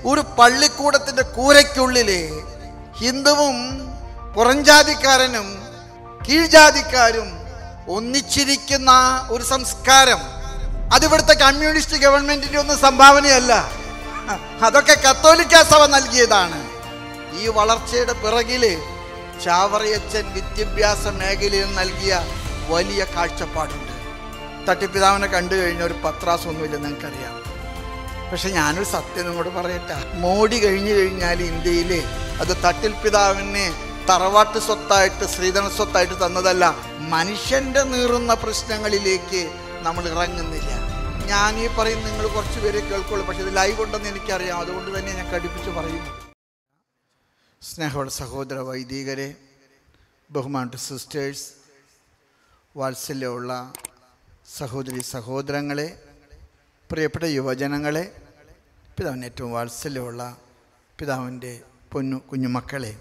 ഒരു പള്ളിക്കൂടത്തിന്റെ കൂരയ്ക്കുള്ളില് ഹിന്ദുവും പുറംജാതിക്കാരനും കീഴ്ജാതിക്കാരും ഒന്നിച്ചിരിക്കുന്ന ഒരു സംസ്കാരം അതിവിടുത്തെ കമ്മ്യൂണിസ്റ്റ് ഗവൺമെന്റിന്റെ ഒന്നും സംഭാവനയല്ല അതൊക്കെ കത്തോലിക്ക സഭ നൽകിയതാണ് ഈ വളർച്ചയുടെ പിറകില് ചാവറയച്ചൻ വിദ്യാഭ്യാസ മേഖലയിൽ നൽകിയ വലിയ കാഴ്ചപ്പാടുണ്ട് തട്ടിപ്പിതാവിനെ കണ്ടു കഴിഞ്ഞ ഒരു പത്രാസൊന്നുമില്ല നിങ്ങൾക്കറിയാം പക്ഷെ ഞാനൊരു സത്യം നിങ്ങളോട് പറയട്ടെ മോഡി കഴിഞ്ഞു കഴിഞ്ഞാൽ ഇന്ത്യയിൽ അത് തട്ടിൽ പിതാവിനെ തറവാട്ട് സ്വത്തായിട്ട് ശ്രീധന സ്വത്തായിട്ട് തന്നതല്ല മനുഷ്യന്റെ നീറുന്ന പ്രശ്നങ്ങളിലേക്ക് നമ്മൾ ഇറങ്ങുന്നില്ല ഞാൻ ഈ പറയും നിങ്ങൾ കുറച്ച് പേരെ കേൾക്കുള്ളൂ പക്ഷെ ഇത് ലൈവ് ഉണ്ടെന്ന് എനിക്കറിയാം അതുകൊണ്ട് തന്നെ ഞാൻ കടുപ്പിച്ച് പറയുന്നു സ്നേഹമുള്ള സഹോദര വൈദികരെ ബഹുമാനപ്പെട്ട സിസ്റ്റേഴ്സ് വാത്സല്യമുള്ള സഹോദരി സഹോദരങ്ങളെ പ്രിയപ്പെട്ട യുവജനങ്ങളെ പിതാവിന് ഏറ്റവും വാത്സല്യമുള്ള പിതാവിൻ്റെ പൊന്നു കുഞ്ഞുമക്കളെ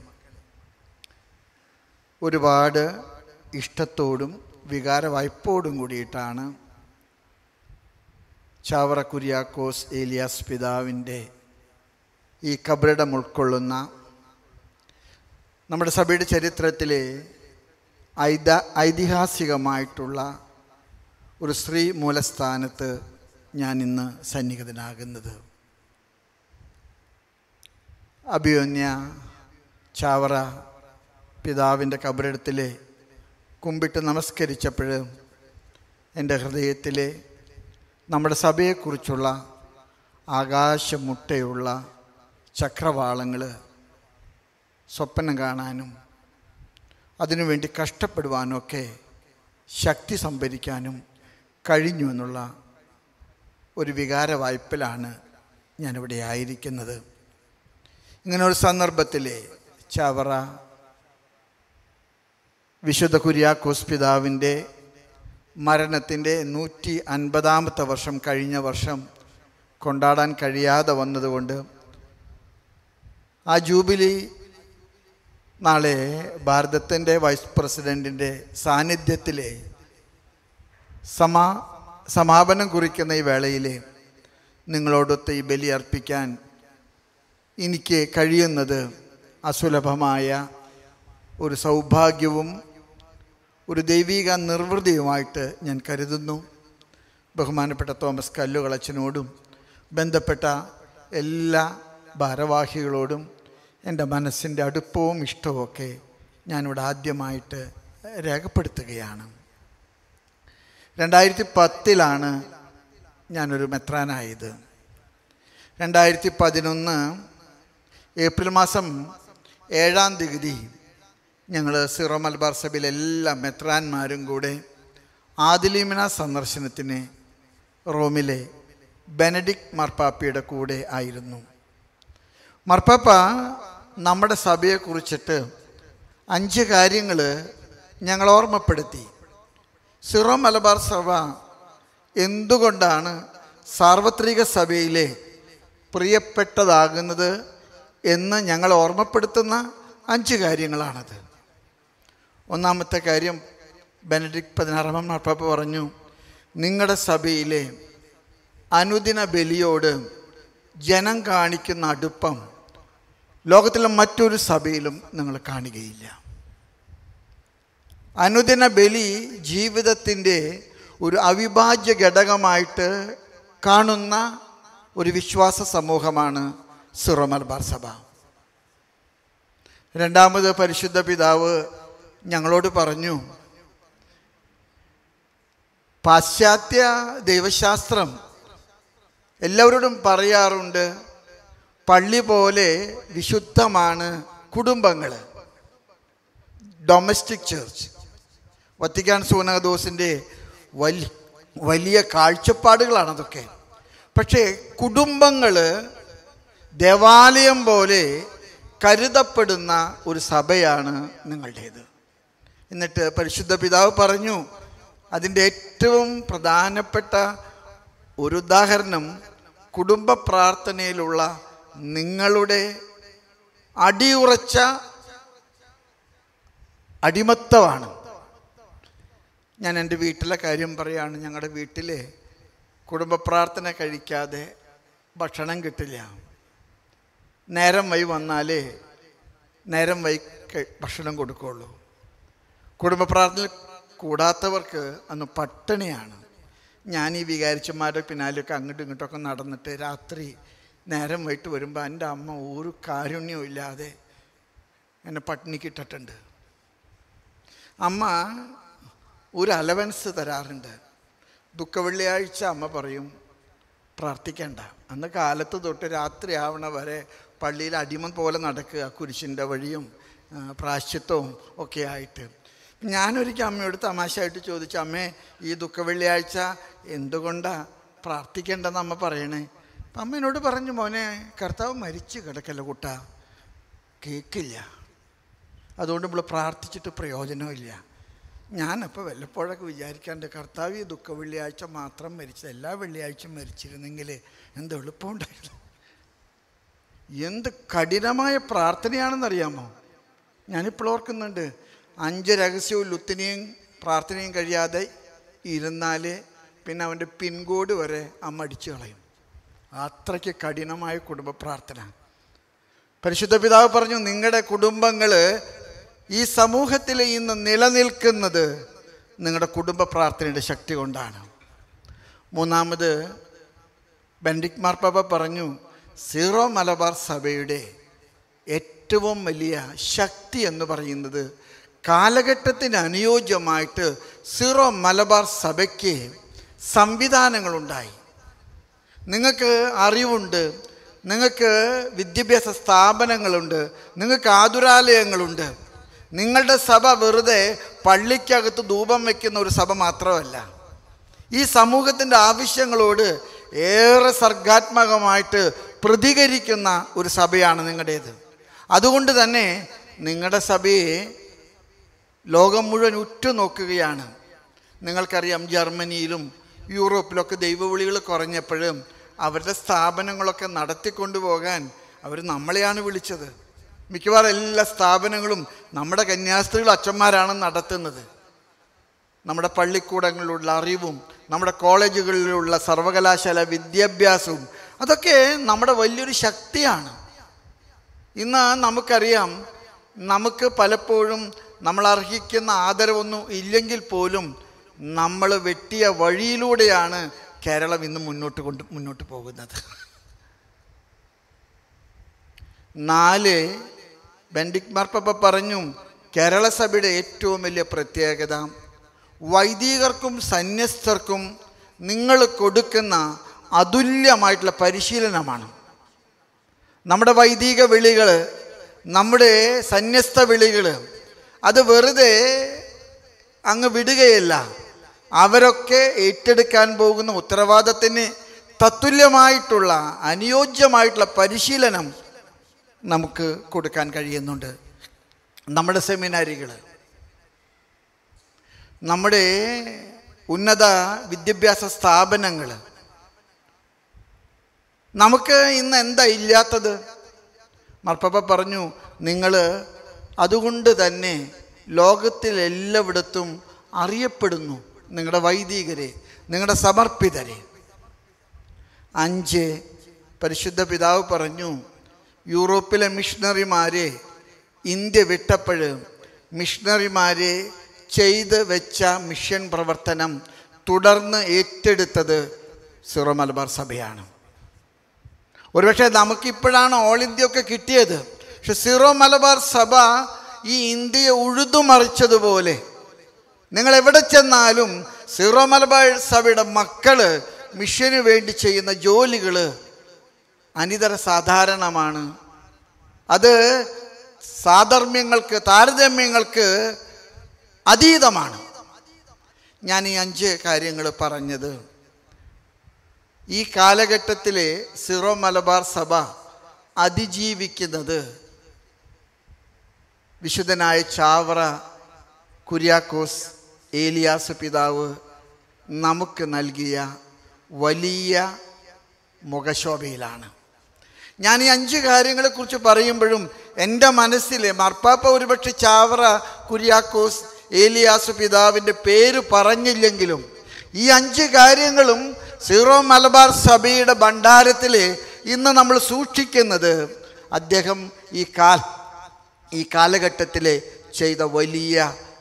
ഒരുപാട് ഇഷ്ടത്തോടും വികാര വായ്പോടും കൂടിയിട്ടാണ് ചാവറ കുര്യാക്കോസ് ഏലിയാസ് പിതാവിൻ്റെ ഈ കബറിടം ഉൾക്കൊള്ളുന്ന നമ്മുടെ സഭയുടെ ചരിത്രത്തിലെ ഐത ഐതിഹാസികമായിട്ടുള്ള ഒരു സ്ത്രീ മൂലസ്ഥാനത്ത് ഞാൻ ഇന്ന് സന്നിഹിതനാകുന്നത് അഭിയോന്യ ചാവറ പിതാവിൻ്റെ കബറിടത്തിൽ കുമ്പിട്ട് നമസ്കരിച്ചപ്പോൾ എൻ്റെ ഹൃദയത്തിലെ നമ്മുടെ സഭയെക്കുറിച്ചുള്ള ആകാശമുട്ടയുള്ള ചക്രവാളങ്ങൾ സ്വപ്നം കാണാനും അതിനുവേണ്ടി കഷ്ടപ്പെടുവാനും ഒക്കെ ശക്തി സംഭരിക്കാനും കഴിഞ്ഞു എന്നുള്ള ഒരു വികാര വായ്പിലാണ് ഞാനിവിടെ ആയിരിക്കുന്നത് ഇങ്ങനെ ഒരു സന്ദർഭത്തിൽ ചവറ വിശുദ്ധ കുര്യാക്കോസ് പിതാവിൻ്റെ മരണത്തിൻ്റെ നൂറ്റി അൻപതാമത്തെ വർഷം കഴിഞ്ഞ വർഷം കൊണ്ടാടാൻ കഴിയാതെ വന്നതുകൊണ്ട് ആ ജൂബിലി നാളെ ഭാരതത്തിൻ്റെ വൈസ് പ്രസിഡൻറ്റിൻ്റെ സാന്നിധ്യത്തിൽ സമാ സമാപനം കുറിക്കുന്ന ഈ വേളയിൽ നിങ്ങളോടൊത്ത് ഈ ബലി അർപ്പിക്കാൻ എനിക്ക് കഴിയുന്നത് അസുലഭമായ ഒരു സൗഭാഗ്യവും ഒരു ദൈവിക നിർവൃതിയുമായിട്ട് ഞാൻ കരുതുന്നു ബഹുമാനപ്പെട്ട തോമസ് കല്ലുകളച്ചനോടും ബന്ധപ്പെട്ട എല്ലാ ഭാരവാഹികളോടും എൻ്റെ മനസ്സിൻ്റെ അടുപ്പവും ഇഷ്ടവും ഒക്കെ ഞാനിവിടെ ആദ്യമായിട്ട് രേഖപ്പെടുത്തുകയാണ് രണ്ടായിരത്തി പത്തിലാണ് ഞാനൊരു മെത്രാനായത് രണ്ടായിരത്തി പതിനൊന്ന് ഏപ്രിൽ മാസം ഏഴാം തീയതി ഞങ്ങൾ സീറോ മലബാർ സഭയിലെ എല്ലാ മെത്രാന്മാരും കൂടെ ആദിലീമിന സന്ദർശനത്തിന് റോമിലെ ബെനഡിക് മാർപ്പാപ്പയുടെ കൂടെ ആയിരുന്നു മാർപ്പാപ്പ നമ്മുടെ സഭയെക്കുറിച്ചിട്ട് അഞ്ച് കാര്യങ്ങൾ ഞങ്ങൾ ഓർമ്മപ്പെടുത്തി സിറോ മലബാർ സഭ എന്തുകൊണ്ടാണ് സാർവത്രിക സഭയിലെ പ്രിയപ്പെട്ടതാകുന്നത് എന്ന് ഞങ്ങൾ ഓർമ്മപ്പെടുത്തുന്ന അഞ്ച് കാര്യങ്ങളാണത് ഒന്നാമത്തെ കാര്യം ബെനഡിക് പതിനാറാം മാർപ്പാപ്പ പറഞ്ഞു നിങ്ങളുടെ സഭയിലെ അനുദിന ബലിയോട് ജനം കാണിക്കുന്ന അടുപ്പം ലോകത്തിലെ മറ്റൊരു സഭയിലും നിങ്ങൾ കാണുകയില്ല അനുദിന ബലി ജീവിതത്തിൻ്റെ ഒരു അവിഭാജ്യ ഘടകമായിട്ട് കാണുന്ന ഒരു വിശ്വാസ സമൂഹമാണ് സിറോ മലബാർ സഭ രണ്ടാമത് പരിശുദ്ധ പിതാവ് ഞങ്ങളോട് പറഞ്ഞു പാശ്ചാത്യ ദൈവശാസ്ത്രം എല്ലാവരോടും പറയാറുണ്ട് പള്ളി പോലെ വിശുദ്ധമാണ് കുടുംബങ്ങൾ ഡൊമസ്റ്റിക് ചേർച്ച് വത്തിക്കാൻ സൂനകദോസിൻ്റെ വലിയ വലിയ കാഴ്ചപ്പാടുകളാണ് അതൊക്കെ പക്ഷേ കുടുംബങ്ങൾ ദേവാലയം പോലെ കരുതപ്പെടുന്ന ഒരു സഭയാണ് നിങ്ങളുടേത് എന്നിട്ട് പരിശുദ്ധ പിതാവ് പറഞ്ഞു അതിൻ്റെ ഏറ്റവും പ്രധാനപ്പെട്ട ഒരു ഉദാഹരണം കുടുംബ പ്രാർത്ഥനയിലുള്ള നിങ്ങളുടെ അടിയുറച്ച അടിമത്തമാണ് ഞാൻ എൻ്റെ വീട്ടിലെ കാര്യം പറയുകയാണ് ഞങ്ങളുടെ വീട്ടിൽ കുടുംബ പ്രാർത്ഥന കഴിക്കാതെ ഭക്ഷണം കിട്ടില്ല നേരം വൈ വന്നാലേ നേരം വൈ കഴി- ഭക്ഷണം കൊടുക്കുകയുള്ളൂ കുടുംബ പ്രാർത്ഥന കൂടാത്തവർക്ക് അന്ന് പട്ടിണിയാണ് ഞാൻ ഈ വികാരിച്ചന്മാരുടെ പിന്നാലെയൊക്കെ അങ്ങോട്ടും ഇങ്ങോട്ടൊക്കെ നടന്നിട്ട് രാത്രി നേരം വൈകിട്ട് വരുമ്പോൾ എൻ്റെ അമ്മ ഒരു കാരുണ്യവും ഇല്ലാതെ എന്നെ പട്ടിണിക്ക് ഇട്ടിട്ടുണ്ട് അമ്മ ഒരു അലവൻസ് തരാറുണ്ട് ദുഃഖവെള്ളിയാഴ്ച അമ്മ പറയും പ്രാർത്ഥിക്കേണ്ട അന്ന് കാലത്ത് തൊട്ട് രാത്രി ആവണ വരെ പള്ളിയിൽ അടിമ പോലെ നടക്കുക കുരിശിൻ്റെ വഴിയും ആ, പ്രാശ്ചിത്വവും ഒക്കെ ആയിട്ട് ഞാനൊരിക്കൽ അമ്മയോട് തമാശയായിട്ട് ചോദിച്ചു അമ്മേ ഈ ദുഃഖവെള്ളിയാഴ്ച എന്തുകൊണ്ടാണ് പ്രാർത്ഥിക്കേണ്ടെന്ന് അമ്മ പറയണേ അപ്പം അമ്മ എന്നോട് പറഞ്ഞു മോനെ കർത്താവ് മരിച്ചു കിടക്കല്ല കുട്ട കേൾക്കില്ല അതുകൊണ്ട് നമ്മൾ പ്രാർത്ഥിച്ചിട്ട് പ്രയോജനമില്ല ഞാനപ്പോൾ വല്ലപ്പോഴൊക്കെ വിചാരിക്കാണ്ട് കർത്താവ് ഈ ദുഃഖ വെള്ളിയാഴ്ച മാത്രം മരിച്ചത് എല്ലാ വെള്ളിയാഴ്ചയും മരിച്ചിരുന്നെങ്കിൽ എന്ത് എളുപ്പമുണ്ടായിരുന്നു എന്ത് കഠിനമായ പ്രാർത്ഥനയാണെന്നറിയാമോ ഞാനിപ്പോൾ ഓർക്കുന്നുണ്ട് അഞ്ച് രഹസ്യവും ലുത്തിനെയും പ്രാർത്ഥനയും കഴിയാതെ ഇരുന്നാൽ പിന്നെ അവൻ്റെ പിൻകോഡ് വരെ അമ്മ അടിച്ചു കളയും അത്രയ്ക്ക് കഠിനമായ കുടുംബ പ്രാർത്ഥന പരിശുദ്ധ പിതാവ് പറഞ്ഞു നിങ്ങളുടെ കുടുംബങ്ങൾ ഈ സമൂഹത്തിൽ ഇന്ന് നിലനിൽക്കുന്നത് നിങ്ങളുടെ കുടുംബ പ്രാർത്ഥനയുടെ ശക്തി കൊണ്ടാണ് മൂന്നാമത് ബെൻഡിക് മാർപ്പാപ്പ പറഞ്ഞു സീറോ മലബാർ സഭയുടെ ഏറ്റവും വലിയ ശക്തി എന്ന് പറയുന്നത് കാലഘട്ടത്തിന് അനുയോജ്യമായിട്ട് സീറോ മലബാർ സഭയ്ക്ക് സംവിധാനങ്ങളുണ്ടായി നിങ്ങൾക്ക് അറിവുണ്ട് നിങ്ങൾക്ക് വിദ്യാഭ്യാസ സ്ഥാപനങ്ങളുണ്ട് നിങ്ങൾക്ക് ആതുരാലയങ്ങളുണ്ട് നിങ്ങളുടെ സഭ വെറുതെ പള്ളിക്കകത്ത് ധൂപം വയ്ക്കുന്ന ഒരു സഭ മാത്രമല്ല ഈ സമൂഹത്തിൻ്റെ ആവശ്യങ്ങളോട് ഏറെ സർഗാത്മകമായിട്ട് പ്രതികരിക്കുന്ന ഒരു സഭയാണ് നിങ്ങളുടേത് അതുകൊണ്ട് തന്നെ നിങ്ങളുടെ സഭയെ ലോകം മുഴുവൻ ഉറ്റുനോക്കുകയാണ് നിങ്ങൾക്കറിയാം ജർമ്മനിയിലും യൂറോപ്പിലൊക്കെ ദൈവവിളികൾ കുറഞ്ഞപ്പോഴും അവരുടെ സ്ഥാപനങ്ങളൊക്കെ നടത്തിക്കൊണ്ടുപോകാൻ അവർ നമ്മളെയാണ് വിളിച്ചത് മിക്കവാറും എല്ലാ സ്ഥാപനങ്ങളും നമ്മുടെ കന്യാസ്ത്രീകൾ അച്ഛന്മാരാണ് നടത്തുന്നത് നമ്മുടെ പള്ളിക്കൂടങ്ങളിലുള്ള അറിവും നമ്മുടെ കോളേജുകളിലുള്ള സർവകലാശാല വിദ്യാഭ്യാസവും അതൊക്കെ നമ്മുടെ വലിയൊരു ശക്തിയാണ് ഇന്ന് നമുക്കറിയാം നമുക്ക് പലപ്പോഴും നമ്മൾ അർഹിക്കുന്ന ആദരവൊന്നും ഇല്ലെങ്കിൽ പോലും നമ്മൾ വെട്ടിയ വഴിയിലൂടെയാണ് കേരളം ഇന്ന് മുന്നോട്ട് കൊണ്ട് മുന്നോട്ട് പോകുന്നത് നാല് ബെൻഡിക് മാർപ്പ പറഞ്ഞു കേരള സഭയുടെ ഏറ്റവും വലിയ പ്രത്യേകത വൈദികർക്കും സന്യസ്തർക്കും നിങ്ങൾ കൊടുക്കുന്ന അതുല്യമായിട്ടുള്ള പരിശീലനമാണ് നമ്മുടെ വൈദിക വിളികൾ നമ്മുടെ സന്യസ്ത വിളികൾ അത് വെറുതെ അങ്ങ് വിടുകയല്ല അവരൊക്കെ ഏറ്റെടുക്കാൻ പോകുന്ന ഉത്തരവാദത്തിന് തത്തുല്യമായിട്ടുള്ള അനുയോജ്യമായിട്ടുള്ള പരിശീലനം നമുക്ക് കൊടുക്കാൻ കഴിയുന്നുണ്ട് നമ്മുടെ സെമിനാരികൾ നമ്മുടെ ഉന്നത വിദ്യാഭ്യാസ സ്ഥാപനങ്ങൾ നമുക്ക് ഇന്ന് എന്താ ഇല്ലാത്തത് മർപ്പപ്പ പറഞ്ഞു നിങ്ങൾ അതുകൊണ്ട് തന്നെ ലോകത്തിലെല്ലായിടത്തും അറിയപ്പെടുന്നു നിങ്ങളുടെ വൈദികരെ നിങ്ങളുടെ സമർപ്പിതരെ അഞ്ച് പരിശുദ്ധ പിതാവ് പറഞ്ഞു യൂറോപ്പിലെ മിഷണറിമാരെ ഇന്ത്യ വിട്ടപ്പോൾ മിഷണറിമാരെ ചെയ്ത് വെച്ച മിഷൻ പ്രവർത്തനം തുടർന്ന് ഏറ്റെടുത്തത് സിറോ മലബാർ സഭയാണ് ഒരുപക്ഷെ നമുക്കിപ്പോഴാണ് ഓൾ ഇന്ത്യ ഒക്കെ കിട്ടിയത് പക്ഷെ സീറോ മലബാർ സഭ ഈ ഇന്ത്യയെ ഉഴുതുമറിച്ചതുപോലെ നിങ്ങൾ എവിടെ ചെന്നാലും സീറോ മലബാർ സഭയുടെ മക്കള് മിഷന് വേണ്ടി ചെയ്യുന്ന ജോലികൾ അനിതര സാധാരണമാണ് അത് സാധർമ്യങ്ങൾക്ക് താരതമ്യങ്ങൾക്ക് അതീതമാണ് ഞാൻ ഈ അഞ്ച് കാര്യങ്ങൾ പറഞ്ഞത് ഈ കാലഘട്ടത്തിലെ സിറോ മലബാർ സഭ അതിജീവിക്കുന്നത് വിശുദ്ധനായ ചാവറ കുര്യാക്കോസ് ഏലിയാസ് പിതാവ് നമുക്ക് നൽകിയ വലിയ മുഖശോഭയിലാണ് ഞാൻ ഈ അഞ്ച് കാര്യങ്ങളെക്കുറിച്ച് പറയുമ്പോഴും എൻ്റെ മനസ്സിൽ മാർപ്പാപ്പ ഒരുപക്ഷെ ചാവറ കുര്യാക്കോസ് ഏലിയാസ് പിതാവിൻ്റെ പേര് പറഞ്ഞില്ലെങ്കിലും ഈ അഞ്ച് കാര്യങ്ങളും സീറോ മലബാർ സഭയുടെ ഭണ്ഡാരത്തിൽ ഇന്ന് നമ്മൾ സൂക്ഷിക്കുന്നത് അദ്ദേഹം ഈ കാൽ ഈ കാലഘട്ടത്തിലെ ചെയ്ത വലിയ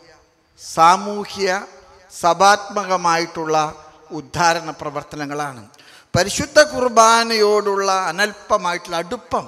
സാമൂഹ്യ സഭാത്മകമായിട്ടുള്ള ഉദ്ധാരണ പ്രവർത്തനങ്ങളാണ് പരിശുദ്ധ കുർബാനയോടുള്ള അനൽപമായിട്ടുള്ള അടുപ്പം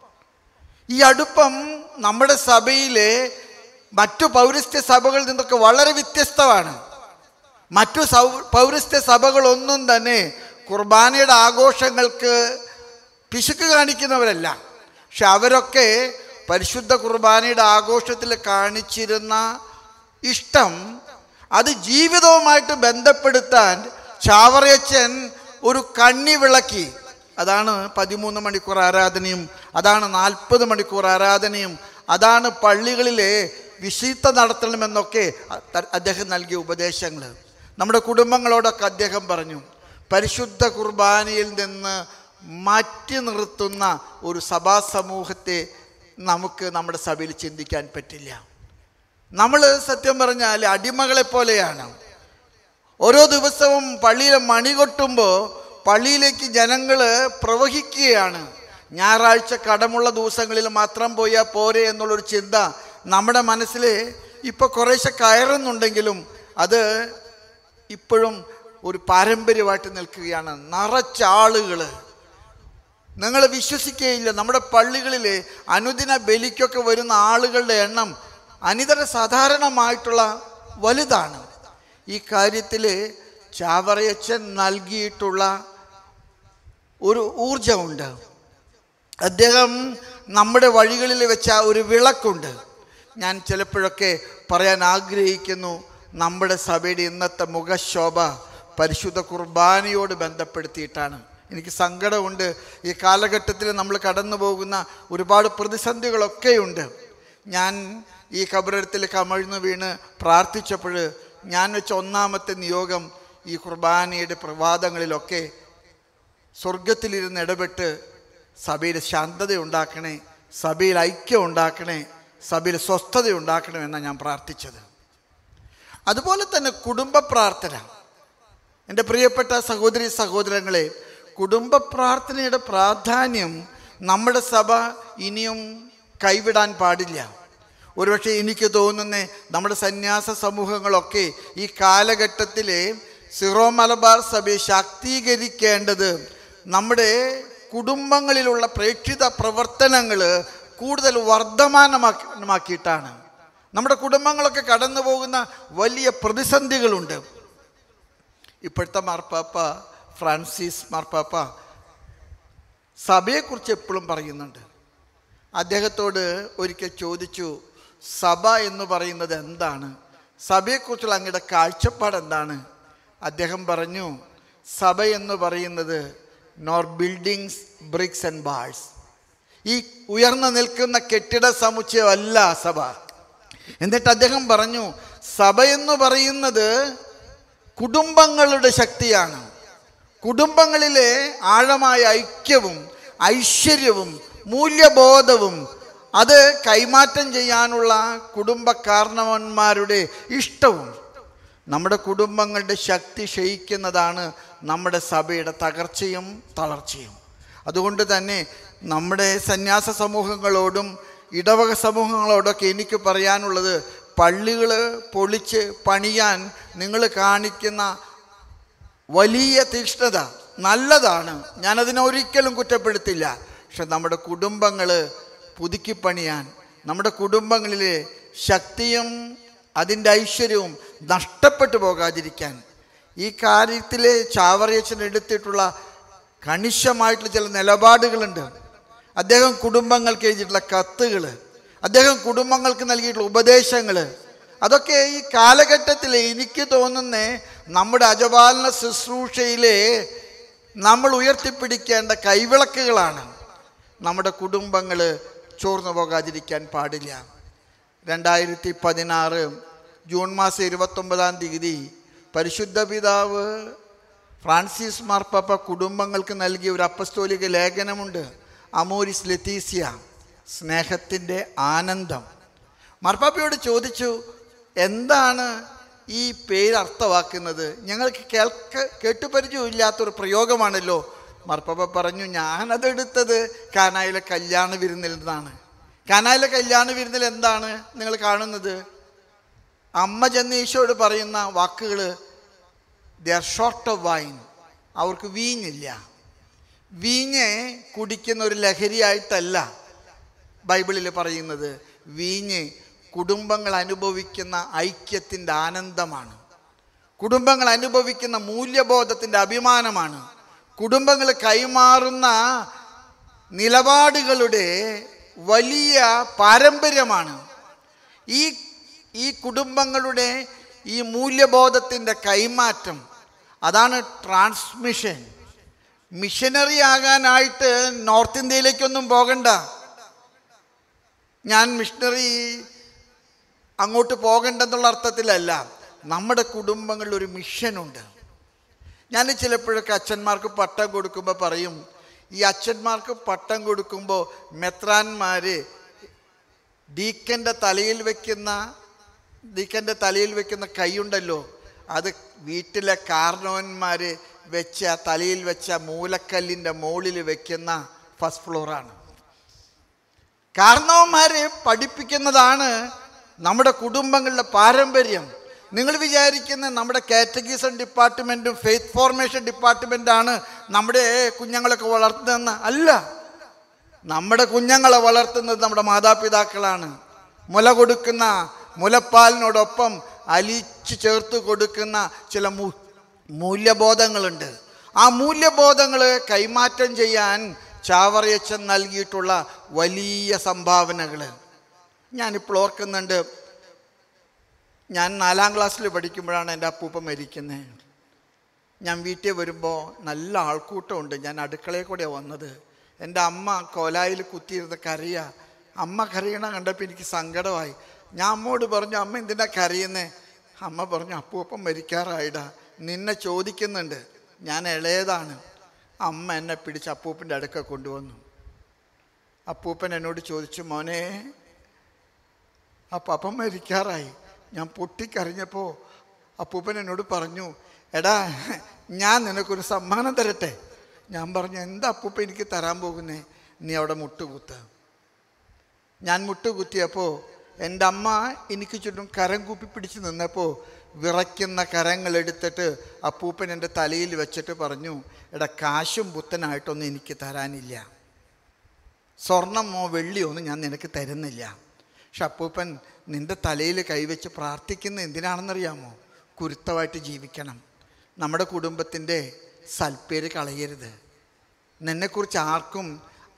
ഈ അടുപ്പം നമ്മുടെ സഭയിലെ മറ്റു പൗരസ്ത്യ സഭകളിൽ നിന്നൊക്കെ വളരെ വ്യത്യസ്തമാണ് മറ്റു സൗ പൗരസ്ത്യ സഭകളൊന്നും തന്നെ കുർബാനയുടെ ആഘോഷങ്ങൾക്ക് പിശുക്ക് കാണിക്കുന്നവരല്ല പക്ഷെ അവരൊക്കെ പരിശുദ്ധ കുർബാനയുടെ ആഘോഷത്തിൽ കാണിച്ചിരുന്ന ഇഷ്ടം അത് ജീവിതവുമായിട്ട് ബന്ധപ്പെടുത്താൻ ചാവറയച്ചൻ ഒരു കണ്ണി വിളക്കി അതാണ് പതിമൂന്ന് മണിക്കൂർ ആരാധനയും അതാണ് നാൽപ്പത് മണിക്കൂർ ആരാധനയും അതാണ് പള്ളികളിലെ വിശുദ്ധ നടത്തണമെന്നൊക്കെ അ- അദ്ദേഹം നൽകിയ ഉപദേശങ്ങൾ നമ്മുടെ കുടുംബങ്ങളോടൊക്കെ അദ്ദേഹം പറഞ്ഞു പരിശുദ്ധ കുർബാനയിൽ നിന്ന് മാറ്റി നിർത്തുന്ന ഒരു സഭാ സമൂഹത്തെ നമുക്ക് നമ്മുടെ സഭയിൽ ചിന്തിക്കാൻ പറ്റില്ല നമ്മൾ സത്യം പറഞ്ഞാൽ അടിമകളെ പോലെയാണ് ഓരോ ദിവസവും പള്ളിയിൽ മണി കൊട്ടുമ്പോൾ പള്ളിയിലേക്ക് ജനങ്ങൾ പ്രവഹിക്കുകയാണ് ഞായറാഴ്ച കടമുള്ള ദിവസങ്ങളിൽ മാത്രം പോയാൽ പോരെ എന്നുള്ളൊരു ചിന്ത നമ്മുടെ മനസ്സിൽ ഇപ്പോൾ കുറേശ്ശെ കയറുന്നുണ്ടെങ്കിലും അത് ഇപ്പോഴും ഒരു പാരമ്പര്യമായിട്ട് നിൽക്കുകയാണ് നിറച്ച ആളുകൾ നിങ്ങൾ വിശ്വസിക്കുകയില്ല നമ്മുടെ പള്ളികളിൽ അനുദിന ബലിക്കൊക്കെ വരുന്ന ആളുകളുടെ എണ്ണം അനിതര സാധാരണമായിട്ടുള്ള വലുതാണ് ഈ കാര്യത്തിൽ ചാവറയച്ചൻ നൽകിയിട്ടുള്ള ഒരു ഊർജമുണ്ട് അദ്ദേഹം നമ്മുടെ വഴികളിൽ വെച്ച ഒരു വിളക്കുണ്ട് ഞാൻ ചിലപ്പോഴൊക്കെ പറയാൻ ആഗ്രഹിക്കുന്നു നമ്മുടെ സഭയുടെ ഇന്നത്തെ മുഖശോഭ പരിശുദ്ധ കുർബാനയോട് ബന്ധപ്പെടുത്തിയിട്ടാണ് എനിക്ക് സങ്കടമുണ്ട് ഈ കാലഘട്ടത്തിൽ നമ്മൾ കടന്നു പോകുന്ന ഒരുപാട് പ്രതിസന്ധികളൊക്കെയുണ്ട് ഞാൻ ഈ കബറിടത്തിൽ കമഴ്ന്നു വീണ് പ്രാർത്ഥിച്ചപ്പോൾ ഞാൻ വെച്ച ഒന്നാമത്തെ നിയോഗം ഈ കുർബാനയുടെ പ്രവാദങ്ങളിലൊക്കെ സ്വർഗത്തിലിരുന്ന് ഇടപെട്ട് സഭയിൽ ശാന്തത ഉണ്ടാക്കണേ സഭയിൽ ഐക്യം ഉണ്ടാക്കണേ സഭയിൽ സ്വസ്ഥത ഉണ്ടാക്കണമെന്നാണ് ഞാൻ പ്രാർത്ഥിച്ചത് അതുപോലെ തന്നെ കുടുംബ പ്രാർത്ഥന എൻ്റെ പ്രിയപ്പെട്ട സഹോദരി സഹോദരങ്ങളെ കുടുംബ പ്രാർത്ഥനയുടെ പ്രാധാന്യം നമ്മുടെ സഭ ഇനിയും കൈവിടാൻ പാടില്ല ഒരുപക്ഷെ എനിക്ക് തോന്നുന്നേ നമ്മുടെ സന്യാസ സമൂഹങ്ങളൊക്കെ ഈ കാലഘട്ടത്തിലെ സിറോ മലബാർ സഭയെ ശാക്തീകരിക്കേണ്ടത് നമ്മുടെ കുടുംബങ്ങളിലുള്ള പ്രേക്ഷിത പ്രവർത്തനങ്ങൾ കൂടുതൽ വർദ്ധമാനമാക്കിയിട്ടാണ് നമ്മുടെ കുടുംബങ്ങളൊക്കെ കടന്നു പോകുന്ന വലിയ പ്രതിസന്ധികളുണ്ട് ഇപ്പോഴത്തെ മാർപ്പാപ്പ ഫ്രാൻസിസ് മാർപ്പാപ്പ സഭയെക്കുറിച്ച് എപ്പോഴും പറയുന്നുണ്ട് അദ്ദേഹത്തോട് ഒരിക്കൽ ചോദിച്ചു സഭ എന്ന് പറയുന്നത് എന്താണ് സഭയെക്കുറിച്ചുള്ള അങ്ങയുടെ കാഴ്ചപ്പാട് എന്താണ് അദ്ദേഹം പറഞ്ഞു സഭ എന്ന് പറയുന്നത് nor buildings bricks and balls ഈ ഉയർന്നു നിൽക്കുന്ന കെട്ടിട സമുച്ചയമല്ല സഭ എന്നിട്ട് അദ്ദേഹം പറഞ്ഞു സഭ എന്ന് പറയുന്നത് കുടുംബങ്ങളുടെ ശക്തിയാണ് കുടുംബങ്ങളിലെ ആഴമായ ഐക്യവും ഐശ്വര്യവും മൂല്യബോധവും അത് കൈമാറ്റം ചെയ്യാനുള്ള കുടുംബ കാരണവന്മാരുടെ ഇഷ്ടവും നമ്മുടെ കുടുംബങ്ങളുടെ ശക്തി ക്ഷയിക്കുന്നതാണ് നമ്മുടെ സഭയുടെ തകർച്ചയും തളർച്ചയും അതുകൊണ്ട് തന്നെ നമ്മുടെ സന്യാസ സമൂഹങ്ങളോടും ഇടവക സമൂഹങ്ങളോടൊക്കെ എനിക്ക് പറയാനുള്ളത് പള്ളികൾ പൊളിച്ച് പണിയാൻ നിങ്ങൾ കാണിക്കുന്ന വലിയ തീക്ഷ്ണത നല്ലതാണ് ഞാനതിനെ ഒരിക്കലും കുറ്റപ്പെടുത്തില്ല പക്ഷെ നമ്മുടെ കുടുംബങ്ങൾ പുതുക്കിപ്പണിയാൻ നമ്മുടെ കുടുംബങ്ങളിലെ ശക്തിയും അതിൻ്റെ ഐശ്വര്യവും നഷ്ടപ്പെട്ടു പോകാതിരിക്കാൻ ഈ കാര്യത്തിൽ ചാവറയച്ചൻ എടുത്തിട്ടുള്ള കണിശമായിട്ടുള്ള ചില നിലപാടുകളുണ്ട് അദ്ദേഹം കുടുംബങ്ങൾക്ക് എഴുതിയിട്ടുള്ള കത്തുകൾ അദ്ദേഹം കുടുംബങ്ങൾക്ക് നൽകിയിട്ടുള്ള ഉപദേശങ്ങൾ അതൊക്കെ ഈ കാലഘട്ടത്തിൽ എനിക്ക് തോന്നുന്നേ നമ്മുടെ അജപാലന ശുശ്രൂഷയിലെ നമ്മൾ ഉയർത്തിപ്പിടിക്കേണ്ട കൈവിളക്കുകളാണ് നമ്മുടെ കുടുംബങ്ങൾ ചോർന്നു പോകാതിരിക്കാൻ പാടില്ല രണ്ടായിരത്തി പതിനാറ് ജൂൺ മാസം ഇരുപത്തൊമ്പതാം തീയതി പരിശുദ്ധ പിതാവ് ഫ്രാൻസിസ് മാർപ്പാപ്പ കുടുംബങ്ങൾക്ക് നൽകിയ ഒരു അപ്പസ്തോലിക ലേഖനമുണ്ട് അമോരിസ് ലത്തീസിയ സ്നേഹത്തിൻ്റെ ആനന്ദം മാർപ്പാപ്പയോട് ചോദിച്ചു എന്താണ് ഈ പേര് അർത്ഥമാക്കുന്നത് ഞങ്ങൾക്ക് കേൾക്ക കേട്ടുപരിചയമില്ലാത്തൊരു പ്രയോഗമാണല്ലോ മാർപ്പാപ്പ പറഞ്ഞു ഞാനതെടുത്തത് കാനായിലെ കല്യാണ വിരുന്നിൽ നിന്നാണ് കാനായിലെ കല്യാണ വിരുന്നിൽ എന്താണ് നിങ്ങൾ കാണുന്നത് അമ്മ ചെന്ന് ഈശോയോട് പറയുന്ന വാക്കുകൾ they are short of wine അവർക്ക് വീഞ്ഞില്ല വീഞ്ഞ് കുടിക്കുന്ന ഒരു ലഹരിയായിട്ടല്ല ബൈബിളിൽ പറയുന്നത് വീഞ്ഞ് കുടുംബങ്ങൾ അനുഭവിക്കുന്ന ഐക്യത്തിൻ്റെ ആനന്ദമാണ് കുടുംബങ്ങൾ അനുഭവിക്കുന്ന മൂല്യബോധത്തിൻ്റെ അഭിമാനമാണ് കുടുംബങ്ങൾ കൈമാറുന്ന നിലപാടുകളുടെ വലിയ പാരമ്പര്യമാണ് ഈ ഈ കുടുംബങ്ങളുടെ ഈ മൂല്യബോധത്തിൻ്റെ കൈമാറ്റം അതാണ് ട്രാൻസ്മിഷൻ മിഷനറി ആകാനായിട്ട് നോർത്ത് ഇന്ത്യയിലേക്കൊന്നും പോകണ്ട ഞാൻ മിഷണറി അങ്ങോട്ട് പോകണ്ടെന്നുള്ള അർത്ഥത്തിലല്ല നമ്മുടെ കുടുംബങ്ങളിൽ ഒരു മിഷനുണ്ട് ഞാൻ ചിലപ്പോഴൊക്കെ അച്ഛന്മാർക്ക് പട്ടം കൊടുക്കുമ്പോൾ പറയും ഈ അച്ഛന്മാർക്ക് പട്ടം കൊടുക്കുമ്പോൾ മെത്രാന്മാർ ഡീക്കൻ്റെ തലയിൽ വെക്കുന്ന ഡീക്കൻ്റെ തലയിൽ വെക്കുന്ന കൈയുണ്ടല്ലോ അത് വീട്ടിലെ കാർണവന്മാർ വെച്ച തലയിൽ വെച്ച മൂലക്കല്ലിൻ്റെ മുകളിൽ വെക്കുന്ന ഫസ്റ്റ് ഫ്ലോറാണ് കാരണവന്മാരെ പഠിപ്പിക്കുന്നതാണ് നമ്മുടെ കുടുംബങ്ങളുടെ പാരമ്പര്യം നിങ്ങൾ വിചാരിക്കുന്ന നമ്മുടെ കാറ്റഗീസൺ ഡിപ്പാർട്ട്മെൻറ്റും ഫെയ്ത്ത് ഫോർമേഷൻ ഡിപ്പാർട്ട്മെൻറ്റാണ് നമ്മുടെ കുഞ്ഞുങ്ങളൊക്കെ വളർത്തുന്നതെന്ന് അല്ല നമ്മുടെ കുഞ്ഞുങ്ങളെ വളർത്തുന്നത് നമ്മുടെ മാതാപിതാക്കളാണ് മുല കൊടുക്കുന്ന മുലപ്പാലിനോടൊപ്പം അലിച്ച് ചേർത്ത് കൊടുക്കുന്ന ചില മൂ മൂല്യബോധങ്ങളുണ്ട് ആ മൂല്യബോധങ്ങൾ കൈമാറ്റം ചെയ്യാൻ ചാവറയച്ചൻ നൽകിയിട്ടുള്ള വലിയ സംഭാവനകൾ ഞാനിപ്പോൾ ഓർക്കുന്നുണ്ട് ഞാൻ നാലാം ക്ലാസ്സിൽ പഠിക്കുമ്പോഴാണ് എൻ്റെ അപ്പൂപ്പ മരിക്കുന്നത് ഞാൻ വീട്ടിൽ വരുമ്പോൾ നല്ല ആൾക്കൂട്ടമുണ്ട് ഞാൻ അടുക്കളയിൽ കൂടെയാണ് വന്നത് എൻ്റെ അമ്മ കോലായിൽ കുത്തിയിരുന്ന് കരയുക അമ്മ കരയണ കണ്ടപ്പോൾ എനിക്ക് സങ്കടമായി ഞാൻ അമ്മോട് പറഞ്ഞു അമ്മ എന്തിനാ കരയുന്നേ അമ്മ പറഞ്ഞു അപ്പൂപ്പൻ മരിക്കാറായിടാ നിന്നെ ചോദിക്കുന്നുണ്ട് ഞാൻ ഇളയതാണ് അമ്മ എന്നെ പിടിച്ച് അപ്പൂപ്പൻ്റെ അടുക്ക കൊണ്ടുവന്നു അപ്പൂപ്പൻ എന്നോട് ചോദിച്ചു മോനെ അപ്പം അപ്പം മരിക്കാറായി ഞാൻ പൊട്ടിക്കറിഞ്ഞപ്പോൾ അപ്പൂപ്പൻ എന്നോട് പറഞ്ഞു എടാ ഞാൻ നിനക്കൊരു സമ്മാനം തരട്ടെ ഞാൻ പറഞ്ഞു എന്താ അപ്പൂപ്പ എനിക്ക് തരാൻ പോകുന്നേ നീ അവിടെ മുട്ടുകുത്ത് ഞാൻ മുട്ടുകുത്തിയപ്പോൾ എൻ്റെ അമ്മ എനിക്ക് ചുറ്റും കരം കൂപ്പി പിടിച്ച് നിന്നപ്പോൾ വിറയ്ക്കുന്ന കരങ്ങൾ എടുത്തിട്ട് അപ്പൂപ്പൻ എൻ്റെ തലയിൽ വെച്ചിട്ട് പറഞ്ഞു എടാ കാശും പുത്തനായിട്ടൊന്നും എനിക്ക് തരാനില്ല സ്വർണമോ വെള്ളിയോ ഒന്നും ഞാൻ നിനക്ക് തരുന്നില്ല പക്ഷെ അപ്പൂപ്പൻ നിൻ്റെ തലയിൽ കൈവച്ച് പ്രാർത്ഥിക്കുന്ന എന്തിനാണെന്നറിയാമോ കുരുത്തമായിട്ട് ജീവിക്കണം നമ്മുടെ കുടുംബത്തിൻ്റെ സൽപ്പേര് കളയരുത് നിന്നെക്കുറിച്ച് ആർക്കും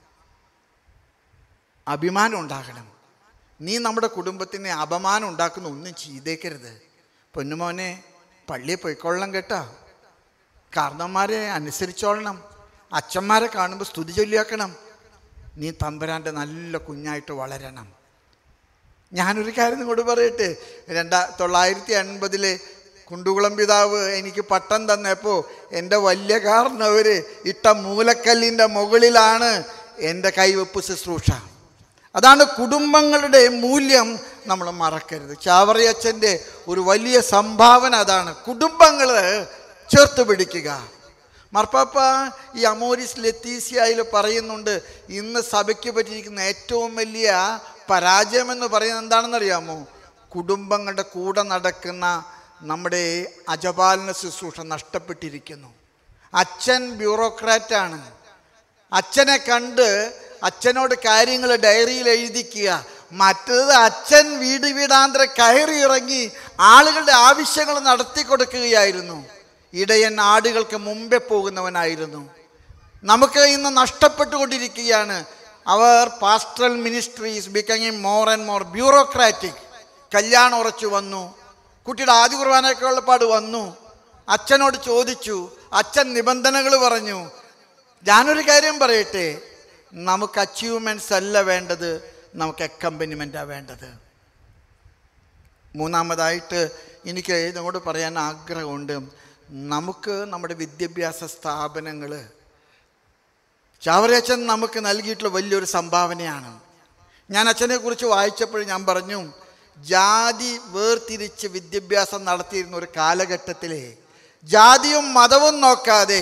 അഭിമാനം ഉണ്ടാകണം നീ നമ്മുടെ കുടുംബത്തിന് അപമാനം ഉണ്ടാക്കുന്ന ഒന്നും ചെയ്തേക്കരുത് പൊന്നുമോനെ പള്ളിയിൽ പോയിക്കൊള്ളണം കേട്ടോ കാരണന്മാരെ അനുസരിച്ചോളണം അച്ഛന്മാരെ കാണുമ്പോൾ സ്തുതി ചൊല്ലിയാക്കണം നീ തമ്പുരാൻ്റെ നല്ല കുഞ്ഞായിട്ട് വളരണം ഞാനൊരു കാര്യം നിങ്ങളോട് പറയട്ടെ രണ്ടാ തൊള്ളായിരത്തി എൺപതിലെ കുണ്ടുകുളം പിതാവ് എനിക്ക് പട്ടം തന്നപ്പോൾ എൻ്റെ വലിയ കാരണവർ ഇട്ട മൂലക്കല്ലിൻ്റെ മുകളിലാണ് എൻ്റെ കൈവെപ്പ് ശുശ്രൂഷ അതാണ് കുടുംബങ്ങളുടെ മൂല്യം നമ്മൾ മറക്കരുത് ചാവറയച്ചൻ്റെ ഒരു വലിയ സംഭാവന അതാണ് കുടുംബങ്ങൾ ചേർത്ത് പിടിക്കുക മർപ്പാപ്പ ഈ അമോരിസ് ലത്തീസിയയിൽ പറയുന്നുണ്ട് ഇന്ന് സഭയ്ക്ക് പറ്റിയിരിക്കുന്ന ഏറ്റവും വലിയ പരാജയം എന്ന് പറയുന്നത് എന്താണെന്നറിയാമോ കുടുംബങ്ങളുടെ കൂടെ നടക്കുന്ന നമ്മുടെ അജപാലന ശുശ്രൂഷ നഷ്ടപ്പെട്ടിരിക്കുന്നു അച്ഛൻ ബ്യൂറോക്രാറ്റാണ് അച്ഛനെ കണ്ട് അച്ഛനോട് കാര്യങ്ങൾ ഡയറിയിൽ എഴുതിക്കുക മറ്റത് അച്ഛൻ വീട് വീടാന്തര കയറി ഇറങ്ങി ആളുകളുടെ ആവശ്യങ്ങൾ നടത്തി കൊടുക്കുകയായിരുന്നു ഇടയൻ ആടുകൾക്ക് മുമ്പേ പോകുന്നവനായിരുന്നു നമുക്ക് ഇന്ന് നഷ്ടപ്പെട്ടുകൊണ്ടിരിക്കുകയാണ് അവർ pastoral ministry is becoming more and more bureaucratic കല്യാണം ഉറച്ചു വന്നു കുട്ടിയുടെ ആദ്യ കുർബാനയൊക്കെ ഉള്ളപ്പാട് വന്നു അച്ഛനോട് ചോദിച്ചു അച്ഛൻ നിബന്ധനകൾ പറഞ്ഞു ഞാനൊരു കാര്യം പറയട്ടെ നമുക്ക് അച്ചീവ്മെൻറ്റ്സ് അല്ല വേണ്ടത് നമുക്ക് അക്കമ്പനിമെൻറ്റാണ് വേണ്ടത് മൂന്നാമതായിട്ട് എനിക്ക് ഇതോട് പറയാൻ ആഗ്രഹമുണ്ട് നമുക്ക് നമ്മുടെ വിദ്യാഭ്യാസ സ്ഥാപനങ്ങൾ ചാവറയച്ചൻ നമുക്ക് നൽകിയിട്ടുള്ള വലിയൊരു സംഭാവനയാണ് ഞാൻ അച്ഛനെ കുറിച്ച് വായിച്ചപ്പോൾ ഞാൻ പറഞ്ഞു ജാതി വേർതിരിച്ച് വിദ്യാഭ്യാസം നടത്തിയിരുന്ന ഒരു കാലഘട്ടത്തിലെ ജാതിയും മതവും നോക്കാതെ